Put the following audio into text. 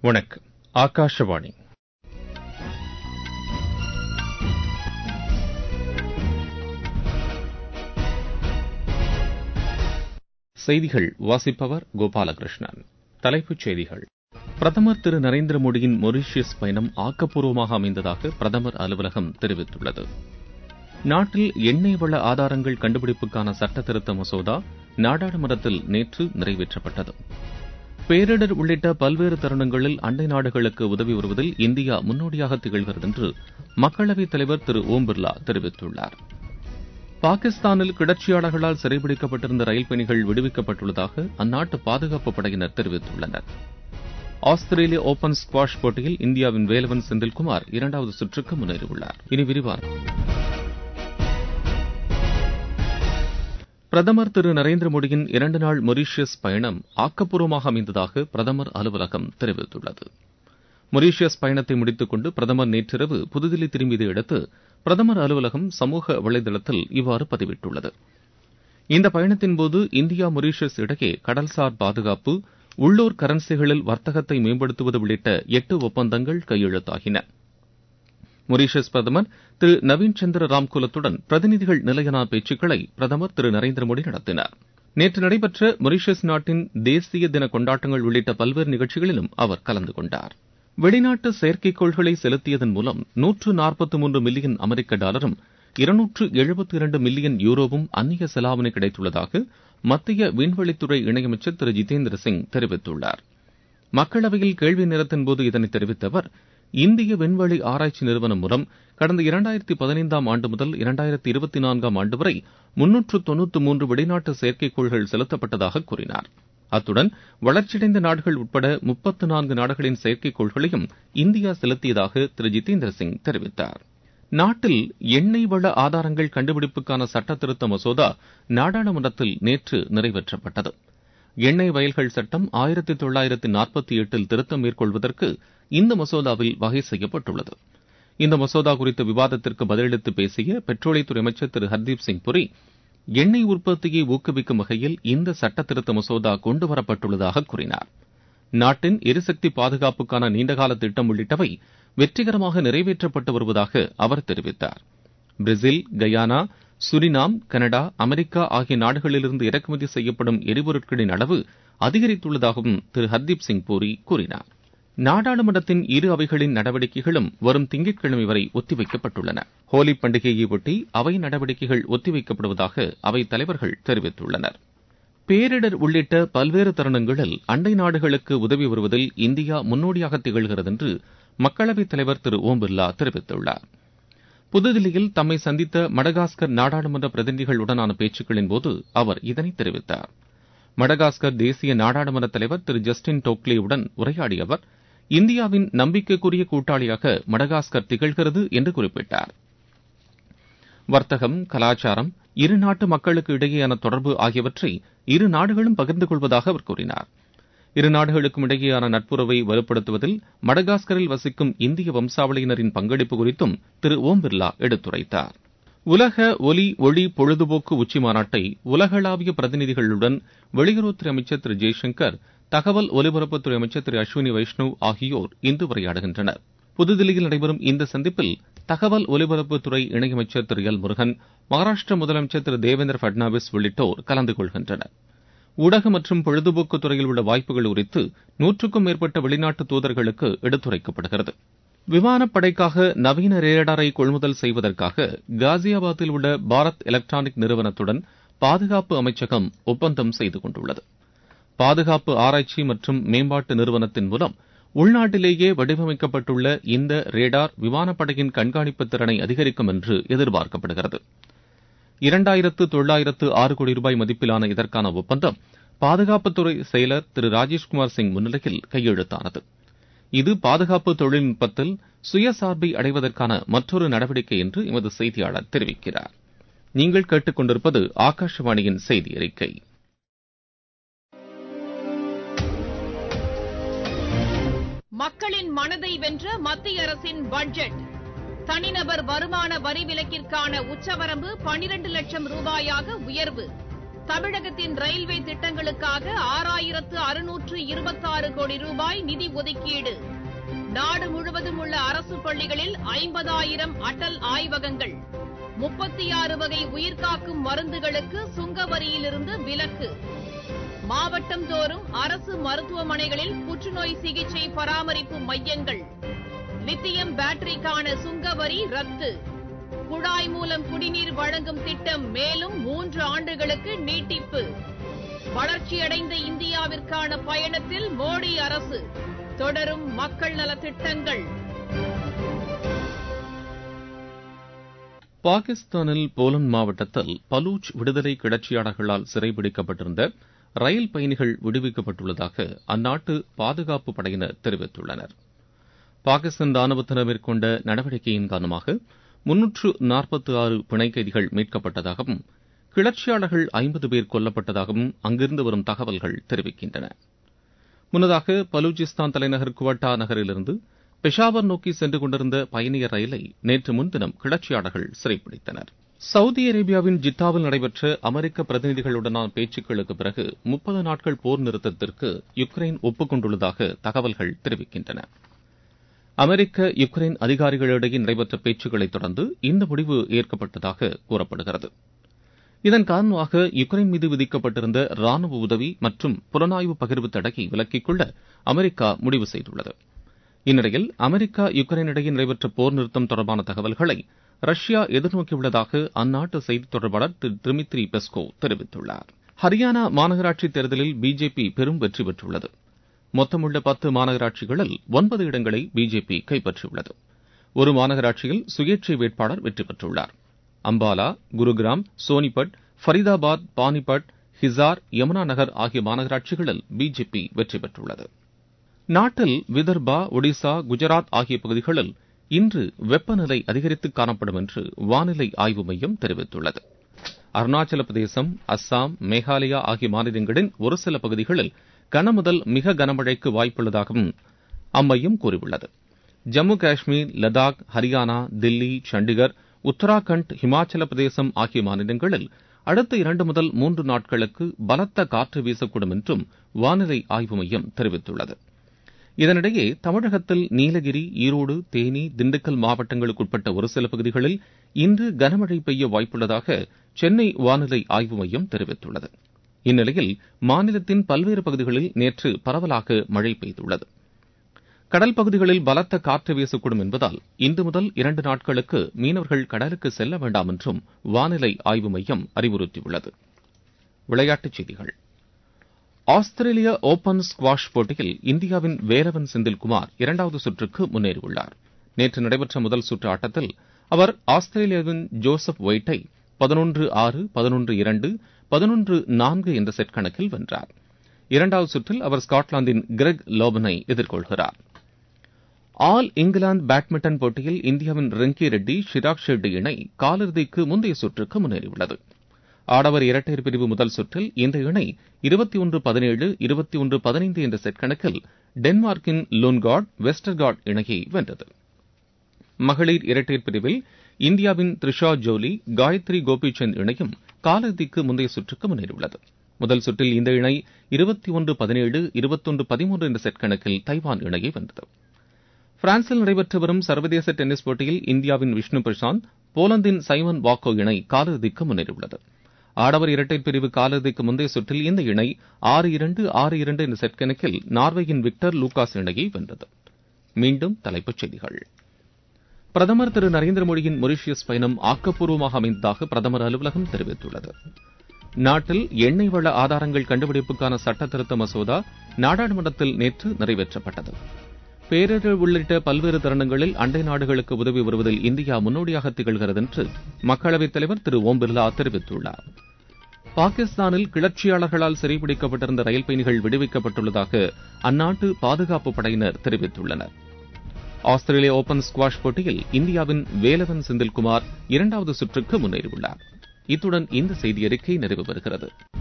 வணக்கம் ஆகாஷவாணி செய்திகள் வாசிப்பவர் கோபாலகிருஷ்ணன் தலைப்புச் செய்திகள் பிரதமர் திரு நரேந்திர மோடியின் மொரீஷியஸ் பயணம் ஆக்கப்பூர்வமாக அமைந்ததாக பிரதமர் அலுவலகம் தெரிவித்துள்ளது நாட்டில் எண்ணெய் வள ஆதாரங்கள் கண்டுபிடிப்புக்கான சட்ட திருத்த மசோதா நாடாளுமன்றத்தில் நேற்று நிறைவேற்றப்பட்டது பேரிடர் உள்ளிட்ட பல்வேறு தருணங்களில் அண்டை நாடுகளுக்கு உதவி வருவதில் இந்தியா முன்னோடியாக திகழ்கிறது என்று மக்களவைத் தலைவர் திரு ஓம் பிர்லா தெரிவித்துள்ளார் பாகிஸ்தானில் கிளர்ச்சியாளர்களால் சிறைபிடிக்கப்பட்டிருந்த ரயில் பயணிகள் விடுவிக்கப்பட்டுள்ளதாக அந்நாட்டு பாதுகாப்பு படையினர் தெரிவித்துள்ளனர் ஆஸ்திரேலிய ஓபன் ஸ்குவாஷ் போட்டியில் இந்தியாவின் வேலவன் செந்தில்குமார் இரண்டாவது சுற்றுக்கு முன்னேறியுள்ளார் இனி விரிவான பிரதமர் திரு நரேந்திர மோடியின் இரண்டு நாள் மொரீஷியஸ் பயணம் ஆக்கப்பூர்வமாக அமைந்ததாக பிரதமர் அலுவலகம் தெரிவித்துள்ளது மொரீஷியஸ் பயணத்தை முடித்துக் கொண்டு பிரதமர் நேற்றிரவு புதுதில்லி திரும்பியதை அடுத்து பிரதமர் அலுவலகம் சமூக வலைதளத்தில் இவ்வாறு பதிவிட்டுள்ளது இந்த பயணத்தின்போது இந்தியா மொரீஷியஸ் இடையே கடல்சார் பாதுகாப்பு உள்ளூர் கரன்சிகளில் வர்த்தகத்தை மேம்படுத்துவது உள்ளிட்ட எட்டு ஒப்பந்தங்கள் கையெழுத்தாகின மொரீஷியஸ் பிரதமர் திரு நவீன் சந்திர ராம்குலத்துடன் பிரதிநிதிகள் நிலையிலான பேச்சுக்களை பிரதமர் திரு நரேந்திர மோடி நடத்தினார் நேற்று நடைபெற்ற மொரீஷியஸ் நாட்டின் தேசிய தின கொண்டாட்டங்கள் உள்ளிட்ட பல்வேறு நிகழ்ச்சிகளிலும் அவர் கலந்து கொண்டார் வெளிநாட்டு செயற்கைக்கோள்களை செலுத்தியதன் மூலம் நூற்று நாற்பத்தி மூன்று மில்லியன் அமெரிக்க டாலரும் இருநூற்று எழுபத்தி இரண்டு மில்லியன் யூரோவும் அந்நிய செலாவணி கிடைத்துள்ளதாக மத்திய விண்வெளித்துறை இணையமைச்சர் திரு ஜிதேந்திர சிங் தெரிவித்துள்ளார் மக்களவையில் கேள்வி நேரத்தின்போது இதனை தெரிவித்த அவர் இந்திய விண்வெளி ஆராய்ச்சி நிறுவனம் மூலம் கடந்த இரண்டாயிரத்தி பதினைந்தாம் ஆண்டு முதல் இரண்டாயிரத்தி இருபத்தி நான்காம் ஆண்டு வரை முன்னூற்று தொன்னூற்று மூன்று வெளிநாட்டு செயற்கைக்கோள்கள் செலுத்தப்பட்டதாக கூறினார் அத்துடன் வளர்ச்சியடைந்த நாடுகள் உட்பட முப்பத்து நான்கு நாடுகளின் செயற்கைக்கோள்களையும் இந்தியா செலுத்தியதாக திரு ஜிதேந்திர சிங் தெரிவித்தார் நாட்டில் எண்ணெய் வள ஆதாரங்கள் கண்டுபிடிப்புக்கான சட்ட திருத்த மசோதா நாடாளுமன்றத்தில் நேற்று நிறைவேற்றப்பட்டது எண்ணெய் வயல்கள் சட்டம் ஆயிரத்தி தொள்ளாயிரத்தி நாற்பத்தி எட்டில் திருத்தம் மேற்கொள்வதற்கு இந்த மசோதாவில் வகை செய்யப்பட்டுள்ளது இந்த மசோதா குறித்த விவாதத்திற்கு பதிலளித்து பேசிய பெட்ரோலியத்துறை அமைச்சர் திரு ஹர்தீப் சிங் புரி எண்ணெய் உற்பத்தியை ஊக்குவிக்கும் வகையில் இந்த சட்ட திருத்த மசோதா கொண்டுவரப்பட்டுள்ளதாக கூறினார் நாட்டின் எரிசக்தி பாதுகாப்புக்கான நீண்டகால திட்டம் உள்ளிட்டவை வெற்றிகரமாக நிறைவேற்றப்பட்டு வருவதாக அவர் தெரிவித்தார் Brazil Guyana Suriname Canada America ஆகிய நாடுகளிலிருந்து இறக்குமதி செய்யப்படும் எரிபொருட்களின் அளவு அதிகரித்துள்ளதாகவும் திரு ஹர்தீப் சிங் பூரி கூறினார் நாடாளுமன்றத்தின் இரு அவைகளின் நடவடிக்கைகளும் வரும் திங்கட்கிழமை வரை ஒத்திவைக்கப்பட்டுள்ளன ஹோலி பண்டிகையை ஒட்டி அவை நடவடிக்கைகள் ஒத்திவைக்கப்படுவதாக அவைத் தலைவர்கள் தெரிவித்துள்ளனர் பேரிடர் உள்ளிட்ட பல்வேறு தருணங்களில் அண்டை நாடுகளுக்கு உதவி வருவதில் இந்தியா முன்னோடியாக திகழ்கிறது என்று மக்களவைத் தலைவர் திரு ஓம் பிர்லா தெரிவித்துள்ளார் புதுதில்லியில் தம்மை சந்தித்த மடகாஸ்கர் நாடாளுமன்ற பிரதிநிதிகளுடனான பேச்சுக்களின் போது அவர் இதனை தெரிவித்தார் மடகாஸ்கர் தேசிய நாடாளுமன்ற தலைவர் திரு ஜஸ்டின் டோக்லேவுடன் உரையாடிய அவர் இந்தியாவின் நம்பிக்கைக்குரிய கூட்டாளியாக மடகாஸ்கர் திகழ்கிறது என்று குறிப்பிட்டார் வர்த்தகம் கலாச்சாரம் இரு நாட்டு மக்களுக்கு இடையேயான தொடர்பு ஆகியவற்றை இரு நாடுகளும் பகிர்ந்து கொள்வதாக அவர் கூறினார் இரு நாடுகளுக்கும் இடையேயான நட்புறவை வலுப்படுத்துவதில் மடகாஸ்கரில் வசிக்கும் இந்திய வம்சாவளியினரின் பங்களிப்பு குறித்தும் திரு ஓம் பிர்லா எடுத்துரைத்தார் உலக ஒலி ஒளி பொழுதுபோக்கு உச்சி மாநாட்டை உலகளாவிய பிரதிநிதிகளுடன் வெளியுறவுத்துறை அமைச்சர் திரு ஜெய்சங்கர் தகவல் ஒலிபரப்புத்துறை அமைச்சர் திரு அஸ்வினி வைஷ்ணவ் ஆகியோர் இன்று உரையாடுகின்றனர் புதுதில்லியில் நடைபெறும் இந்த சந்திப்பில் தகவல் ஒலிபரப்புத்துறை இணையமைச்சர் திரு எல் முருகன் மகாராஷ்டிர முதலமைச்சர் திரு தேவேந்திர பட்னாவிஸ் உள்ளிட்டோர் கலந்து கொள்கின்றனர் ஊடக மற்றும் பொழுதுபோக்கு துறையில் உள்ள வாய்ப்புகள் குறித்து நூற்றுக்கும் மேற்பட்ட வெளிநாட்டு தூதர்களுக்கு எடுத்துரைக்கப்படுகிறது விமானப்படைக்காக நவீன ரேடாரை கொள்முதல் செய்வதற்காக காசியாபாத்தில் உள்ள பாரத் எலக்ட்ரானிக் நிறுவனத்துடன் பாதுகாப்பு அமைச்சகம் ஒப்பந்தம் செய்து கொண்டுள்ளது பாதுகாப்பு ஆராய்ச்சி மற்றும் மேம்பாட்டு நிறுவனத்தின் மூலம் உள்நாட்டிலேயே வடிவமைக்கப்பட்டுள்ள இந்த ரேடார் விமானப்படையின் கண்காணிப்பு திறனை அதிகரிக்கும் என்று எதிர்பார்க்கப்படுகிறது இரண்டாயிரத்து தொள்ளாயிரத்து ஆறு கோடி ரூபாய் மதிப்பிலான இதற்கான ஒப்பந்தம் பாதுகாப்புத்துறை செயலர் திரு ராஜேஷ்குமார் சிங் முன்னிலையில் கையெழுத்தானது இது பாதுகாப்பு தொழில்நுட்பத்தில் சுயசார்பை அடைவதற்கான மற்றொரு நடவடிக்கை என்று எமது செய்தியாளர் தெரிவிக்கிறார் நீங்கள் கேட்டுக்கொண்டிருப்பது ஆகாஷவாணியின் செய்தி அறிக்கை மக்களின் மனதை வென்ற மத்திய அரசின் பட்ஜெட் தனிநபர் வருமான வரி விலக்கிற்கான உச்சவரம்பு பனிரண்டு லட்சம் ரூபாயாக உயர்வு தமிழகத்தின் ரயில்வே திட்டங்களுக்காக ஆறாயிரத்து அறுநூற்று இருபத்தாறு கோடி ரூபாய் நிதி ஒதுக்கீடு நாடு முழுவதும் உள்ள அரசு பள்ளிகளில் ஐம்பதாயிரம் அடல் ஆய்வகங்கள் முப்பத்தி ஆறு வகை உயிர்காக்கும் மருந்துகளுக்கு சுங்க வரியிலிருந்து விலக்கு மாவட்டம் தோறும் அரசு மருத்துவமனைகளில் புற்றுநோய் சிகிச்சை பராமரிப்பு மையங்கள் லித்தியம் பேட்டரிக்கான சுங்க வரி ரத்து குழாய் மூலம் குடிநீர் வழங்கும் திட்டம் மேலும் மூன்று ஆண்டுகளுக்கு நீட்டிப்பு வளர்ச்சியடைந்த இந்தியாவிற்கான பயணத்தில் மோடி அரசு தொடரும் மக்கள் நலத் திட்டங்கள் பாகிஸ்தானில் போலந்து மாவட்டத்தில் பலூச் விடுதலை கிளர்ச்சியாளர்களால் சிறைபிடிக்கப்பட்டிருந்த ரயில் பயணிகள் விடுவிக்கப்பட்டுள்ளதாக அந்நாட்டு பாதுகாப்பு படையினர் தெரிவித்துள்ளனர் பாகிஸ்தான் ராணுவத்தினர் மேற்கொண்ட நடவடிக்கையின் காரணமாக முன்னூற்று நாற்பத்தி ஆறு பிணை கைதிகள் மீட்கப்பட்டதாகவும் கிளர்ச்சியாளர்கள் ஐம்பது பேர் கொல்லப்பட்டதாகவும் அங்கிருந்து வரும் தகவல்கள் தெரிவிக்கின்றன முன்னதாக பலூச்சிஸ்தான் தலைநகர் குவட்டா நகரிலிருந்து பெஷாவர் நோக்கி சென்று கொண்டிருந்த பயணியர் ரயிலை நேற்று முன்தினம் கிளர்ச்சியாளர்கள் சிறைப்பிடித்தனர் சவுதி அரேபியாவின் ஜித்தாவில் நடைபெற்ற அமெரிக்க பிரதிநிதிகளுடனான பேச்சுக்களுக்கு பிறகு முப்பது நாட்கள் போர் நிறுத்தத்திற்கு யுக்ரைன் ஒப்புக்கொண்டுள்ளதாக தகவல்கள் தெரிவிக்கின்றன அமெரிக்க யுக்ரைன் அதிகாரிகளிடையே நடைபெற்ற பேச்சுக்களைத் தொடர்ந்து இந்த முடிவு ஏற்கப்பட்டதாக கூறப்படுகிறது இதன் காரணமாக யுக்ரைன் மீது விதிக்கப்பட்டிருந்த ராணுவ உதவி மற்றும் புலனாய்வு பகிர்வு தடையை விலக்கிக் கொள்ள அமெரிக்கா முடிவு செய்துள்ளது இந்நிலையில் அமெரிக்கா யுக்ரைன் இடையே நடைபெற்ற போர் நிறுத்தம் தொடர்பான தகவல்களை ரஷ்யா எதிர்நோக்கியுள்ளதாக அந்நாட்டு செய்தித் தொடர்பாளர் திரு டிமித்ரி பெஸ்கோவ் தெரிவித்துள்ளார் ஹரியானா மாநகராட்சி தேர்தலில் பிஜேபி பெரும் வெற்றி பெற்றுள்ளது மொத்தமுள்ள பத்து மாநகராட்சிகளில் ஒன்பது இடங்களை பிஜேபி கைப்பற்றியுள்ளது ஒரு மாநகராட்சியில் சுயேட்சை வேட்பாளர் வெற்றி பெற்றுள்ளார் அம்பாலா குருகிராம் சோனிபட் ஃபரிதாபாத் பானிபட் ஹிசார் யமுனா நகர் ஆகிய மாநகராட்சிகளில் பிஜேபி வெற்றி பெற்றுள்ளது நாட்டில் விதர்பா ஒடிசா குஜராத் ஆகிய பகுதிகளில் இன்று வெப்பநிலை அதிகரித்து காணப்படும் என்று வானிலை ஆய்வு மையம் தெரிவித்துள்ளது அருணாச்சல பிரதேசம் அஸ்ஸாம் மேகாலயா ஆகிய மாநிலங்களின் ஒரு சில பகுதிகளில் கனமுதல் மிக கனமழைக்கு வாய்ப்புள்ளதாகவும் அம்மையம் கூறியுள்ளது ஜம்மு காஷ்மீர் லடாக் ஹரியானா தில்லி சண்டிகர் உத்தராகண்ட் ஹிமாச்சல பிரதேசம் ஆகிய மாநிலங்களில் அடுத்த இரண்டு முதல் மூன்று நாட்களுக்கு பலத்த காற்று வீசக்கூடும் என்றும் வானிலை ஆய்வு மையம் தெரிவித்துள்ளது இதனிடையே தமிழகத்தில் நீலகிரி ஈரோடு தேனி திண்டுக்கல் மாவட்டங்களுக்குட்பட்ட ஒரு சில பகுதிகளில் இன்று கனமழை பெய்ய வாய்ப்புள்ளதாக சென்னை வானிலை ஆய்வு மையம் தெரிவித்துள்ளது இந்நிலையில் மாநிலத்தின் பல்வேறு பகுதிகளில் நேற்று பரவலாக மழை பெய்துள்ளது கடல் பகுதிகளில் பலத்த காற்று வீசக்கூடும் என்பதால் இன்று முதல் இரண்டு நாட்களுக்கு மீனவர்கள் கடலுக்கு செல்ல வேண்டாம் என்றும் வானிலை ஆய்வு மையம் அறிவுறுத்தியுள்ளது விளையாட்டுச் செய்திகள் ஆஸ்திரேலிய ஓபன் ஸ்குவாஷ் போட்டியில் இந்தியாவின் வேலவன் செந்தில்குமார் இரண்டாவது சுற்றுக்கு முன்னேறியுள்ளார் நேற்று நடைபெற்ற முதல் சுற்று ஆட்டத்தில் அவர் ஆஸ்திரேலியாவின் ஜோசப் ஒயிட்டை பதினொன்று ஆறு பதினொன்று இரண்டு பதினொன்று நான்கு என்ற செட் கணக்கில் வென்றார் இரண்டாவது சுற்றில் அவர் ஸ்காட்லாந்தின் கிரெக் லோபனை எதிர்கொள்கிறார் ஆல் இங்கிலாந்து பேட்மிண்டன் போட்டியில் இந்தியாவின் ரெங்கி ரெட்டி ஷிராக் ஷெட்டி இணை காலிறுதிக்கு முந்தைய சுற்றுக்கு முன்னேறியுள்ளது ஆடவர் இரட்டையர் பிரிவு முதல் சுற்றில் இந்த இணை இருபத்தி ஒன்று பதினேழு இருபத்தி ஒன்று பதினைந்து என்ற செட் கணக்கில் டென்மார்க்கின் லூன்கார்ட் வெஸ்டர்கார்ட் இணையை வென்றது மகளிர் இரட்டையர் பிரிவில் இந்தியாவின் த்ரிஷா ஜோலி காயத்ரி கோபிச்சந்த் இணையும் காலிறுதிக்கு முந்தைய சுற்றுக்கு முன்னேறியுள்ளது முதல் சுற்றில் இந்த இணை இருபத்தி ஒன்று பதினேழு இருபத்தொன்று பதிமூன்று என்ற செட் கணக்கில் தைவான் இணையை வென்றது பிரான்சில் நடைபெற்று வரும் சர்வதேச டென்னிஸ் போட்டியில் இந்தியாவின் விஷ்ணு பிரசாந்த் போலந்தின் சைமன் வாக்கோ இணை காலிறுதிக்கு முன்னேறியுள்ளது ஆடவர் இரட்டையர் பிரிவு காலிறுதிக்கு முந்தைய சுற்றில் இந்த இணை ஆறு இரண்டு ஆறு இரண்டு என்ற செட் கணக்கில் நார்வேயின் விக்டர் லூகாஸ் இணையை வென்றது மீண்டும் தலைப்புச் செய்திகள் பிரதமர் திரு நரேந்திர மோடியின் மொரிஷியஸ் பயணம் ஆக்கப்பூர்வமாக அமைந்ததாக பிரதமர் அலுவலகம் தெரிவித்துள்ளது நாட்டில் எண்ணெய் வள ஆதாரங்கள் கண்டுபிடிப்புக்கான சட்ட திருத்த மசோதா நாடாளுமன்றத்தில் நேற்று நிறைவேற்றப்பட்டது பேரிடர் உள்ளிட்ட பல்வேறு தருணங்களில் அண்டை நாடுகளுக்கு உதவி வருவதில் இந்தியா முன்னோடியாக திகழ்கிறது என்று மக்களவைத் தலைவர் திரு ஓம் பிர்லா தெரிவித்துள்ளார் பாகிஸ்தானில் கிளர்ச்சியாளர்களால் சிறைபிடிக்கப்பட்டிருந்த ரயில் பயணிகள் விடுவிக்கப்பட்டுள்ளதாக அந்நாட்டு பாதுகாப்பு படையினர் தெரிவித்துள்ளனர் ஆஸ்திரேலிய ஓபன் ஸ்குவாஷ் போட்டியில் இந்தியாவின் வேலவன் செந்தில்குமார் இரண்டாவது சுற்றுக்கு முன்னேறியுள்ளார் இத்துடன் இந்த செய்தியறிக்கை நிறைவு பெறுகிறது